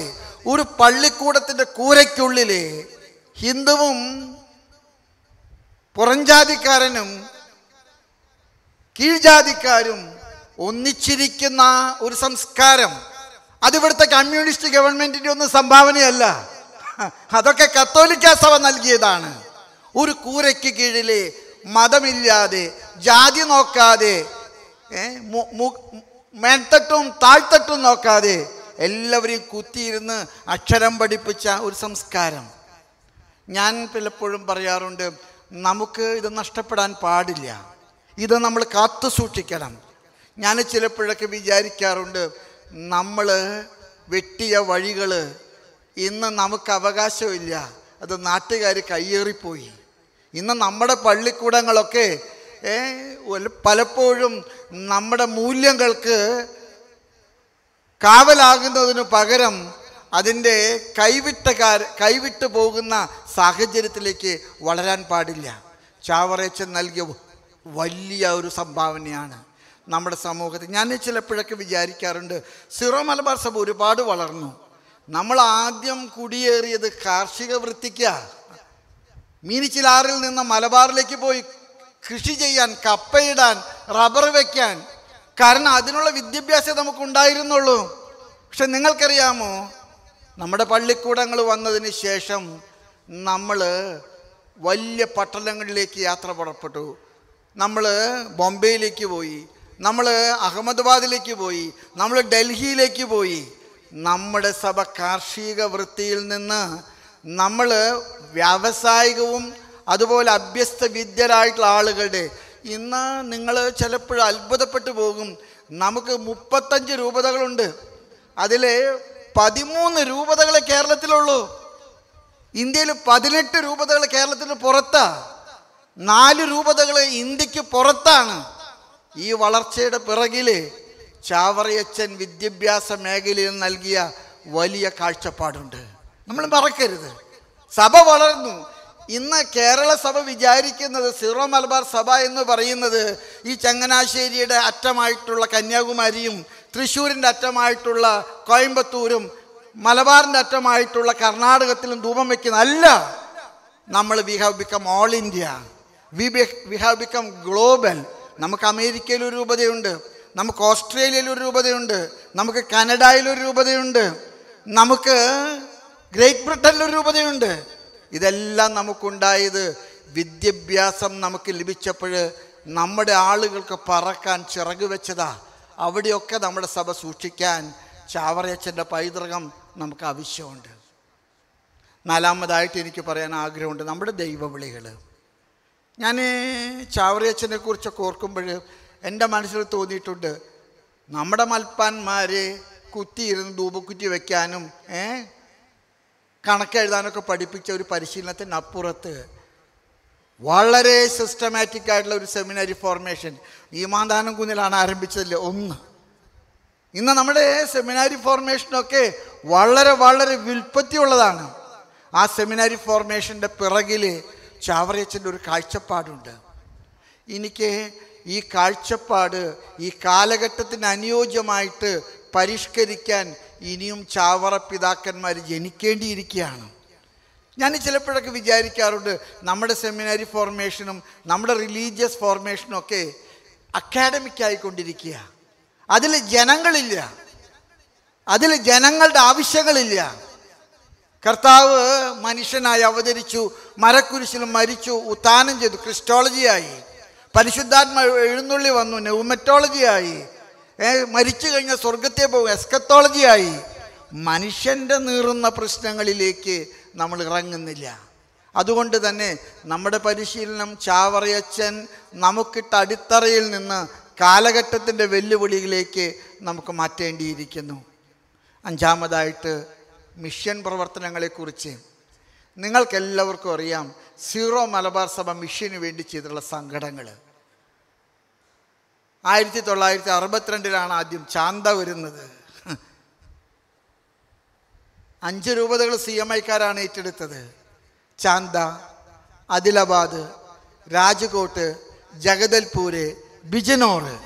ഒരു പള്ളിക്കൂടത്തിൻ്റെ കൂരയ്ക്കുള്ളിൽ ഹിന്ദുവും പുറംജാതിക്കാരനും കീഴ്ജാതിക്കാരും ഒന്നിച്ചിരിക്കുന്ന ഒരു സംസ്കാരം അതിവിടുത്തെ കമ്മ്യൂണിസ്റ്റ് ഗവൺമെന്റിന്റെ ഒന്നും സംഭാവനയല്ല അതൊക്കെ കത്തോലിക്ക സഭ നൽകിയതാണ് ഒരു കൂരയ്ക്ക് കീഴിലെ മതമില്ലാതെ ജാതി നോക്കാതെ ഏ, മു- മു- മേൽത്തട്ടും താഴ്ത്തട്ടും നോക്കാതെ എല്ലാവരെയും കുത്തിയിരുന്ന് അക്ഷരം പഠിപ്പിച്ച ഒരു സംസ്കാരം ഞാൻ പലപ്പോഴും പറയാറുണ്ട് നമുക്ക് ഇത് നഷ്ടപ്പെടാൻ പാടില്ല ഇത് നമ്മൾ കാത്തു സൂക്ഷിക്കണം ഞാൻ ചിലപ്പോഴൊക്കെ വിചാരിക്കാറുണ്ട് നമ്മൾ വെട്ടിയ വഴികൾ ഇന്ന് നമുക്ക് അവകാശമില്ല അത് നാട്ടുകാർ കയ്യേറിപ്പോയി ഇന്ന് നമ്മുടെ പള്ളിക്കൂടങ്ങളൊക്കെ ഏ, ഒരു- പലപ്പോഴും നമ്മുടെ മൂല്യങ്ങൾക്ക് കാവലാകുന്നതിനു പകരം അതിൻ്റെ കൈവിട്ട കാര കൈവിട്ടു പോകുന്ന സാഹചര്യത്തിലേക്ക് വളരാൻ പാടില്ല ചാവറേച്ചൻ നൽകിയ വലിയ ഒരു സംഭാവനയാണ് നമ്മുടെ സമൂഹത്തിൽ ഞാൻ ചിലപ്പോഴൊക്കെ വിചാരിക്കാറുണ്ട് സിറോ മലബാർ സഭ ഒരുപാട് വളർന്നു നമ്മൾ ആദ്യം കുടിയേറിയത് കാർഷിക വൃത്തിക്കാണ് മീനിച്ചിലാറിൽ നിന്ന് മലബാറിലേക്ക് പോയി കൃഷി ചെയ്യാൻ കപ്പയിടാൻ റബ്ബർ വെക്കാൻ കാരണം അതിനുള്ള വിദ്യാഭ്യാസം നമുക്ക് ഉണ്ടായിരുന്നുള്ളൂ പക്ഷെ നിങ്ങൾക്കറിയാമോ നമ്മുടെ പള്ളിക്കൂടങ്ങൾ വന്നതിന് ശേഷം നമ്മൾ വലിയ പട്ടണങ്ങളിലേക്ക് യാത്ര പുറപ്പെട്ടു നമ്മൾ ബോംബെയിലേക്ക് പോയി നമ്മൾ അഹമ്മദാബാദിലേക്ക് പോയി നമ്മൾ ഡൽഹിയിലേക്ക് പോയി നമ്മുടെ സഭ കാർഷിക വൃത്തിയിൽ നിന്ന് നമ്മൾ വ്യാവസായികവും അതുപോലെ അഭ്യസ്ത വിദ്യരായിട്ടുള്ള ആളുകളുടെ ഇന്ന് നിങ്ങൾ ചിലപ്പോൾ അത്ഭുതപ്പെട്ടു പോകും നമുക്ക് മുപ്പത്തഞ്ച് രൂപതകളുണ്ട് അതിൽ പതിമൂന്ന് രൂപതകളെ കേരളത്തിലുള്ളൂ ഇന്ത്യയിൽ പതിനെട്ട് രൂപതകൾ കേരളത്തിന് പുറത്താ നാല് രൂപതകൾ ഇന്ത്യക്ക് പുറത്താണ് ഈ വളർച്ചയുടെ പിറകില് ചാവറയച്ചൻ വിദ്യാഭ്യാസ മേഖലയിൽ നൽകിയ വലിയ കാഴ്ചപ്പാടുണ്ട് നമ്മൾ മറക്കരുത് സഭ വളർന്നു ഇന്ന് കേരള സഭ വിചാരിക്കുന്നത് സീറോ മലബാർ സഭ എന്ന് പറയുന്നത് ഈ ചങ്ങനാശ്ശേരിയുടെ അറ്റമായിട്ടുള്ള കന്യാകുമാരിയും തൃശ്ശൂരിൻ്റെ അറ്റമായിട്ടുള്ള കോയമ്പത്തൂരും മലബാറിൻ്റെ അറ്റമായിട്ടുള്ള കർണാടകത്തിലും ധൂപം വയ്ക്കുന്ന അല്ല നമ്മൾ we have become all India we we have become global നമുക്ക് അമേരിക്കയിൽ ഒരു രൂപതയുണ്ട് നമുക്ക് ഓസ്ട്രേലിയയിൽ ഒരു രൂപതയുണ്ട് നമുക്ക് കാനഡയിൽ ഒരു രൂപതയുണ്ട് നമുക്ക് ഗ്രേറ്റ് ബ്രിട്ടനിൽ ഒരു രൂപതയുണ്ട് ഇതെല്ലാം നമുക്കുണ്ടായത് വിദ്യാഭ്യാസം നമുക്ക് ലഭിച്ചപ്പോൾ നമ്മുടെ ആളുകൾക്ക് പറക്കാൻ ചിറക് വെച്ചതാ അവിടെയൊക്കെ നമ്മുടെ സഭ സൂക്ഷിക്കാൻ ചാവറയച്ചൻ്റെ പൈതൃകം നമുക്ക് ആവശ്യമുണ്ട് നാലാമതായിട്ട് എനിക്ക് പറയാൻ ആഗ്രഹമുണ്ട് നമ്മുടെ ദൈവവിളികൾ ഞാൻ ചാവറയച്ചനെ കുറിച്ചൊക്കെ ഓർക്കുമ്പോൾ എൻ്റെ മനസ്സിൽ തോന്നിയിട്ടുണ്ട് നമ്മുടെ മൽപ്പാന്മാരെ കുത്തിയിരുന്ന് ധൂപക്കുറ്റി വെക്കാനും ഏ കണക്കെഴുതാനൊക്കെ പഠിപ്പിച്ച ഒരു പരിശീലനത്തിനപ്പുറത്ത് വളരെ സിസ്റ്റമാറ്റിക് ആയിട്ടുള്ള ഒരു സെമിനാരി ഫോർമേഷൻ ഈ മാന്താനം കുന്നിലാണ് ആരംഭിച്ചതിൽ ഒന്ന് ഇന്ന് നമ്മുടെ സെമിനാരി ഫോർമേഷനൊക്കെ വളരെ വളരെ വിൽപ്പത്തിയുള്ളതാണ് ആ സെമിനാരി ഫോർമേഷൻ്റെ പിറകിൽ ചാവറയച്ചൻ്റെ ഒരു കാഴ്ചപ്പാടുണ്ട് എനിക്ക് ഈ കാഴ്ചപ്പാട് ഈ കാലഘട്ടത്തിന് അനുയോജ്യമായിട്ട് പരിഷ്കരിക്കാൻ ഇനിയും ചാവറ പിതാക്കന്മാർ ജനിക്കേണ്ടിയിരിക്കുകയാണ് ഞാൻ ചിലപ്പോഴൊക്കെ വിചാരിക്കാറുണ്ട് നമ്മുടെ സെമിനാരി ഫോർമേഷനും നമ്മുടെ റിലീജിയസ് ഫോർമേഷനും ഒക്കെ അക്കാഡമിക് ആയിക്കൊണ്ടിരിക്കുക അതിൽ ജനങ്ങളില്ല അതിൽ ജനങ്ങളുടെ ആവശ്യങ്ങളില്ല കർത്താവ് മനുഷ്യനായി അവതരിച്ചു മരക്കുരിശിലും മരിച്ചു ഉത്താനം ചെയ്തു ക്രിസ്റ്റോളജിയായി പരിശുദ്ധാത്മ എഴുന്നള്ളി വന്നു ന്യൂമറ്റോളജിയായി ഏ, മരിച്ചു കഴിഞ്ഞ സ്വർഗത്തെ പോകും എസ്കത്തോളജിയായി മനുഷ്യൻ്റെ നീറുന്ന പ്രശ്നങ്ങളിലേക്ക് നമ്മൾ ഇറങ്ങുന്നില്ല അതുകൊണ്ട് തന്നെ നമ്മുടെ പരിശീലനം ചാവറയച്ചൻ നമുക്കിട്ട അടിത്തറയിൽ നിന്ന് കാലഘട്ടത്തിൻ്റെ വെല്ലുവിളികളിലേക്ക് നമുക്ക് മാറ്റേണ്ടിയിരിക്കുന്നു അഞ്ചാമതായിട്ട് മിഷൻ പ്രവർത്തനങ്ങളെക്കുറിച്ച് നിങ്ങൾക്കെല്ലാവർക്കും അറിയാം സീറോ മലബാർ സഭ മിഷന് വേണ്ടി ചെയ്തിട്ടുള്ള സങ്കടങ്ങൾ ആയിരത്തി തൊള്ളായിരത്തി അറുപത്തിരണ്ടിലാണ് ആദ്യം ചാന്ത വരുന്നത് അഞ്ച് രൂപതകൾ സി എം ഐക്കാരാണ് ഏറ്റെടുത്തത് ചാന്ത ആദിലാബാദ് രാജ്കോട്ട് ജഗദൽപൂര് ബിജനോറ്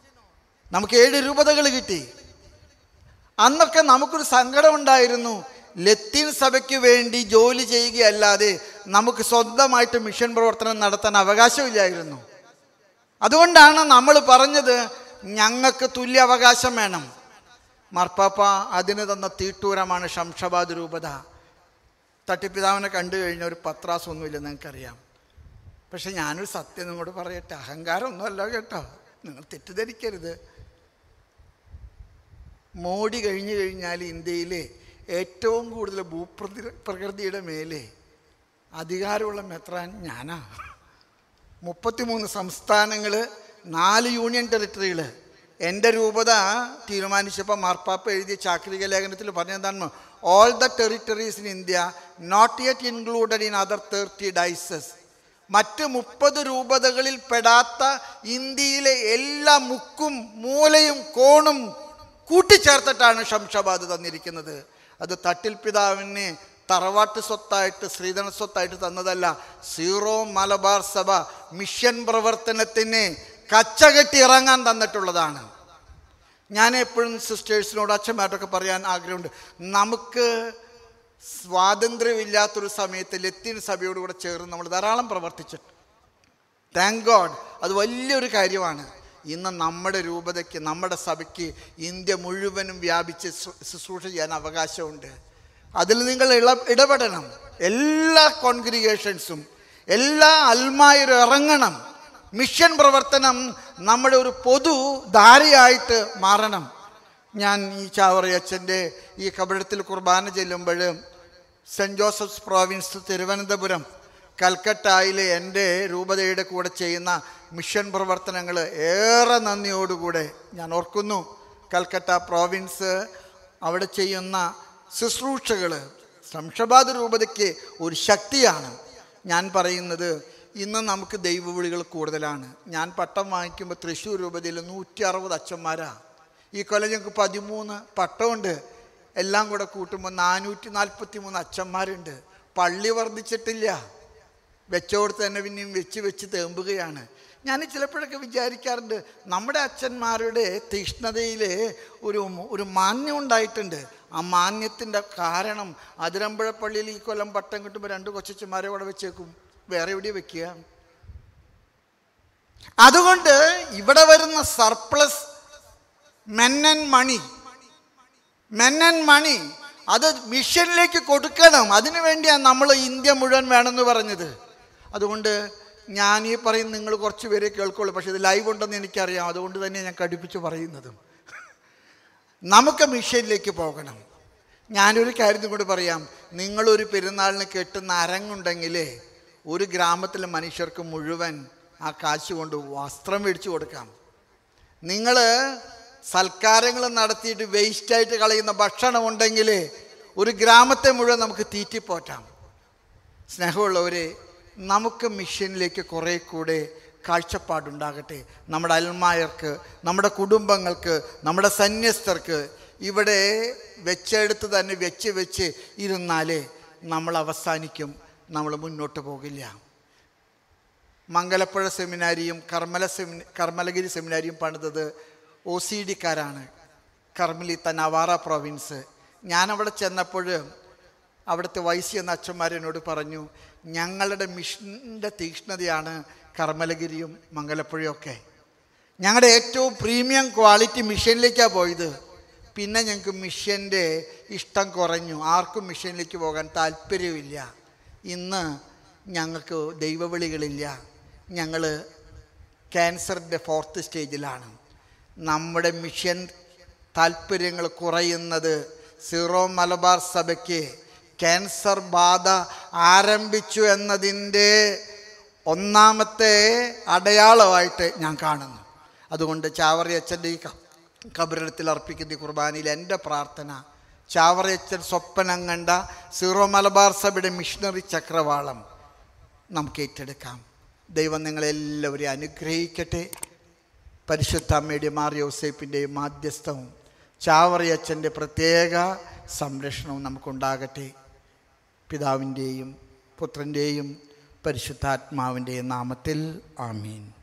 നമുക്ക് ഏഴ് രൂപതകൾ കിട്ടി അന്നൊക്കെ നമുക്കൊരു സങ്കടം ഉണ്ടായിരുന്നു ലത്തീൻ സഭയ്ക്ക് വേണ്ടി ജോലി ചെയ്യുകയല്ലാതെ നമുക്ക് സ്വന്തമായിട്ട് മിഷൻ പ്രവർത്തനം നടത്താൻ അവകാശമില്ലായിരുന്നു അതുകൊണ്ടാണ് നമ്മൾ പറഞ്ഞത് ഞങ്ങൾക്ക് തുല്യ അവകാശം വേണം മാർപ്പാപ്പ അതിന് തന്ന തീട്ടൂരമാണ് ശംഷാബാദ് രൂപത തട്ടിപ്പിതാവിനെ കണ്ടു കഴിഞ്ഞ ഒരു പത്രാസൊന്നുമില്ല നിങ്ങൾക്കറിയാം പക്ഷെ ഞാനൊരു സത്യം നിങ്ങളോട് പറയട്ടെ അഹങ്കാരമൊന്നുമല്ല കേട്ടോ നിങ്ങൾ തെറ്റിദ്ധരിക്കരുത് മോഡി കഴിഞ്ഞു കഴിഞ്ഞാൽ ഇന്ത്യയിലെ ഏറ്റവും കൂടുതൽ ഭൂപ്രതി പ്രകൃതിയുടെ മേലെ അധികാരമുള്ള മെത്രാൻ ഞാനാ മുപ്പത്തിമൂന്ന് സംസ്ഥാനങ്ങൾ നാല് യൂണിയൻ ടെറിട്ടറികൾ എൻ്റെ രൂപത തീരുമാനിച്ചപ്പോൾ മാർപ്പാപ്പ എഴുതിയ ചാക്രിക ലേഖനത്തിൽ പറഞ്ഞെന്താണ് all the territories in India not yet included in other thirty dioceses മറ്റ് മുപ്പത് രൂപതകളിൽ പെടാത്ത ഇന്ത്യയിലെ എല്ലാ മുക്കും മൂലയും കോണും കൂട്ടിച്ചേർത്തിട്ടാണ് ശംഷാബാദ് തന്നിരിക്കുന്നത് അത് തട്ടിൽ പിതാവിനെ തറവാട്ട് സ്വത്തായിട്ട് ശ്രീധന സ്വത്തായിട്ട് തന്നതല്ല സീറോ മലബാർ സഭ മിഷൻ പ്രവർത്തനത്തിന് കച്ചകെട്ടി ഇറങ്ങാൻ തന്നിട്ടുള്ളതാണ് ഞാൻ എപ്പോഴും സിസ്റ്റേഴ്സിനോട് അച്ഛന്മാരോടൊക്കെ പറയാൻ ആഗ്രഹമുണ്ട് നമുക്ക് സ്വാതന്ത്ര്യമില്ലാത്തൊരു സമയത്ത് ലത്തീൻ സഭയോട് കൂടെ ചേർന്ന് നമ്മൾ ധാരാളം പ്രവർത്തിച്ചിട്ട് താങ്ക് ഗോഡ് അത് വലിയൊരു കാര്യമാണ് ഇന്ന് നമ്മുടെ രൂപതയ്ക്ക് നമ്മുടെ സഭയ്ക്ക് ഇന്ത്യ മുഴുവനും വ്യാപിച്ച് ശു- ശുശ്രൂഷ ചെയ്യാൻ അവകാശമുണ്ട് അതിൽ നിങ്ങൾ ഇള ഇടപെടണം എല്ലാ കോൺഗ്രിഗേഷൻസും എല്ലാ അൽമായരും ഇറങ്ങണം മിഷൻ പ്രവർത്തനം നമ്മുടെ ഒരു പൊതു ധാരയായിട്ട് മാറണം ഞാൻ ഈ ചാവറയച്ചൻ്റെ ഈ കബടത്തിൽ കുർബാന ചെല്ലുമ്പോൾ സെൻറ്റ് ജോസഫ്സ് പ്രോവിൻസ് തിരുവനന്തപുരം കൽക്കട്ടയിലെ എൻ്റെ രൂപതയുടെ കൂടെ ചെയ്യുന്ന മിഷൻ പ്രവർത്തനങ്ങൾ ഏറെ നന്ദിയോടുകൂടെ ഞാൻ ഓർക്കുന്നു കൽക്കട്ട പ്രോവിൻസ് അവിടെ ചെയ്യുന്ന ശുശ്രൂഷകൾ ശംഷാബാദ് രൂപതയ്ക്ക് ഒരു ശക്തിയാണ് ഞാൻ പറയുന്നത് ഇന്ന് നമുക്ക് ദൈവവിളികൾ കൂടുതലാണ് ഞാൻ പട്ടം വാങ്ങിക്കുമ്പോൾ തൃശ്ശൂർ രൂപതയിൽ നൂറ്റി അറുപത് അച്ഛന്മാരാണ് ഈ കൊല്ലം ഞങ്ങൾക്ക് പതിമൂന്ന് പട്ടമുണ്ട് എല്ലാം കൂടെ കൂട്ടുമ്പോൾ നാനൂറ്റി നാൽപ്പത്തി മൂന്ന് അച്ഛന്മാരുണ്ട് പള്ളി വർദ്ധിച്ചിട്ടില്ല വെച്ചോടത്ത് തന്നെ പിന്നെയും വെച്ച് വെച്ച് തേമ്പുകയാണ് ഞാൻ ചിലപ്പോഴൊക്കെ വിചാരിക്കാറുണ്ട് നമ്മുടെ അച്ഛന്മാരുടെ തീക്ഷ്ണതയിൽ ഒരു ഒരു മാന്യം ഉണ്ടായിട്ടുണ്ട് ആ മാന്യത്തിൻ്റെ കാരണം അതിരമ്പുഴ പള്ളിയിൽ ഈ കൊല്ലം പട്ടം കിട്ടുമ്പോൾ രണ്ട് കൊച്ചന്മാരെ കൂടെ വെച്ചേക്കും വേറെ എവിടെ വെക്കുക അതുകൊണ്ട് ഇവിടെ വരുന്ന surplus men and money men and money അത് മിഷനിലേക്ക് കൊടുക്കണം അതിനു വേണ്ടിയാണ് നമ്മൾ ഇന്ത്യ മുഴുവൻ വേണമെന്ന് പറഞ്ഞത് അതുകൊണ്ട് ഞാൻ ഈ പറയും നിങ്ങൾ കുറച്ച് പേരെ കേൾക്കുള്ളൂ പക്ഷേ ഇത് ലൈവ് ഉണ്ടെന്ന് എനിക്കറിയാം അതുകൊണ്ട് തന്നെ ഞാൻ കടുപ്പിച്ച് പറയുന്നതും നമുക്ക് മിഷനിലേക്ക് പോകണം ഞാനൊരു കാര്യം കൂടി പറയാം നിങ്ങളൊരു പെരുന്നാളിന് കെട്ടുന്ന അരങ്ങുണ്ടെങ്കിൽ ഒരു ഗ്രാമത്തിലെ മനുഷ്യർക്ക് മുഴുവൻ ആ കാശ് കൊണ്ട് വസ്ത്രം മേടിച്ചു കൊടുക്കാം നിങ്ങൾ സൽക്കാരങ്ങൾ നടത്തിയിട്ട് വേസ്റ്റായിട്ട് കളയുന്ന ഭക്ഷണം ഉണ്ടെങ്കിൽ ഒരു ഗ്രാമത്തെ മുഴുവൻ നമുക്ക് തീറ്റിപ്പോറ്റാം സ്നേഹമുള്ളവരെ നമുക്ക് മിഷനിലേക്ക് കുറേ കൂടെ കാഴ്ചപ്പാടുണ്ടാകട്ടെ നമ്മുടെ അൽമായർക്ക് നമ്മുടെ കുടുംബങ്ങൾക്ക് നമ്മുടെ സന്യസ്തർക്ക് ഇവിടെ വെച്ചെടുത്ത് തന്നെ വെച്ച് വെച്ച് ഇരുന്നാലേ നമ്മൾ അവസാനിക്കും നമ്മൾ മുന്നോട്ട് പോകില്ല മംഗലപ്പുഴ സെമിനാരിയും കർമ്മല സെമിന കർമ്മലഗിരി സെമിനാരിയും പണിതത് ഒ സി ഡിക്കാരാണ് കർമ്മലിത്ത നവാറ പ്രൊവിൻസ് ഞാനവിടെ ചെന്നപ്പോൾ അവിടുത്തെ വൈസി എന്ന അച്ഛന്മാർ എന്നോട് പറഞ്ഞു ഞങ്ങളുടെ മിഷൻ്റെ തീക്ഷ്ണതയാണ് കർമ്മലഗിരിയും മംഗലപ്പുഴയൊക്കെ ഞങ്ങളുടെ ഏറ്റവും പ്രീമിയം ക്വാളിറ്റി മിഷനിലേക്കാണ് പോയത് പിന്നെ ഞങ്ങൾക്ക് മിഷൻ്റെ ഇഷ്ടം കുറഞ്ഞു ആർക്കും മിഷനിലേക്ക് പോകാൻ താല്പര്യമില്ല ഇന്ന് ഞങ്ങൾക്ക് ദൈവവിളികളില്ല ഞങ്ങൾ ക്യാൻസറിൻ്റെ ഫോർത്ത് സ്റ്റേജിലാണ് നമ്മുടെ മിഷൻ താല്പര്യങ്ങൾ കുറയുന്നത് സീറോ മലബാർ സഭയ്ക്ക് ക്യാൻസർ ബാധ ആരംഭിച്ചു എന്നതിൻ്റെ ഒന്നാമത്തെ അടയാളമായിട്ട് ഞാൻ കാണുന്നു അതുകൊണ്ട് ചാവറിയച്ഛൻ്റെ ഈ ക- കബറിടത്തിൽ അർപ്പിക്കുന്ന ഈ കുർബാനയിൽ എൻ്റെ പ്രാർത്ഥന ചാവറയച്ചൻ സ്വപ്നം കണ്ട സീറോ മലബാർ സഭയുടെ മിഷണറി ചക്രവാളം നമുക്ക് ഏറ്റെടുക്കാം ദൈവം നിങ്ങളെല്ലാവരെയും അനുഗ്രഹിക്കട്ടെ പരിശുദ്ധ അമ്മയുടെ മാറിയോസേപ്പിൻ്റെയും മാധ്യസ്ഥവും ചാവറിയച്ഛൻ്റെ പ്രത്യേക സംരക്ഷണവും നമുക്കുണ്ടാകട്ടെ പിതാവിൻ്റെയും പുത്രൻ്റെയും പരിശുദ്ധാത്മാവിൻ്റെയും നാമത്തിൽ ആമീൻ